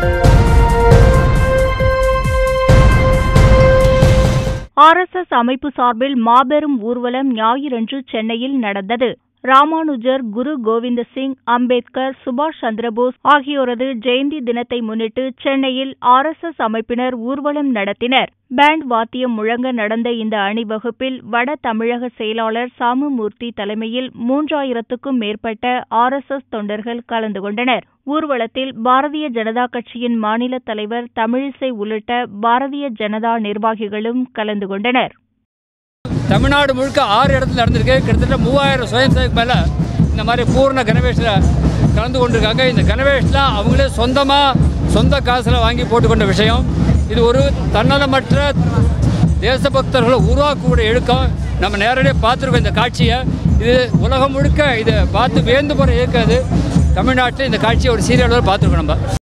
RSS அமைப்பு சார்பில் மாபெரும் ஊர்வலம் ஞாயிறன்று சென்னையில் நடந்தது ராமானுஜர் குரு கோவிந்த சிங் அம்பேத்கர் சுபாஷ் சந்திரபோஸ் ஆகியோரது ஜெயந்தி தினத்தை முன்னிட்டு சென்னையில் ஆர்எஸ்எஸ் அமைப்பினர் ஊர்வலம் நடத்தினர் பேண்ட் வாத்தியம் முழங்க நடந்த இந்த அணிவகுப்பில் வட தமிழக செயலாளர் சாமுமூர்த்தி தலைமையில் மூன்றாயிரத்துக்கும் மேற்பட்ட ஆர்எஸ்எஸ் தொண்டர்கள் கலந்து கொண்டனர் ஊர்வலத்தில் பாரதிய ஜனதா கட்சியின் மாநில தலைவர் தமிழிசை உள்ளிட்ட பாரதிய ஜனதா நிர்வாகிகளும் கலந்து கொண்டனர் தமிழ்நாடு முழுக்க ஆறு இடத்துல நடந்திருக்கு கிட்டத்தட்ட மூவாயிரம் சுயம் சேவக் மேலே இந்த மாதிரி பூர்ண கணவேஷில் கலந்து கொண்டிருக்காங்க இந்த கணவேஷ்லாம் அவங்களே சொந்தமாக சொந்த காசில் வாங்கி போட்டுக்கொண்ட விஷயம் இது ஒரு தன்னலமற்ற தேசபக்தர்களை உருவாக்கக்கூடிய இழுக்கம் நம்ம நேரடியாக பார்த்துருக்கோம் இந்த காட்சியை இது உலகம் முழுக்க இதை பார்த்து வேந்து போகிற இயக்கம் அது தமிழ்நாட்டில் இந்த காட்சியை ஒரு சீரியலோடு பார்த்துருக்கோம் நம்ம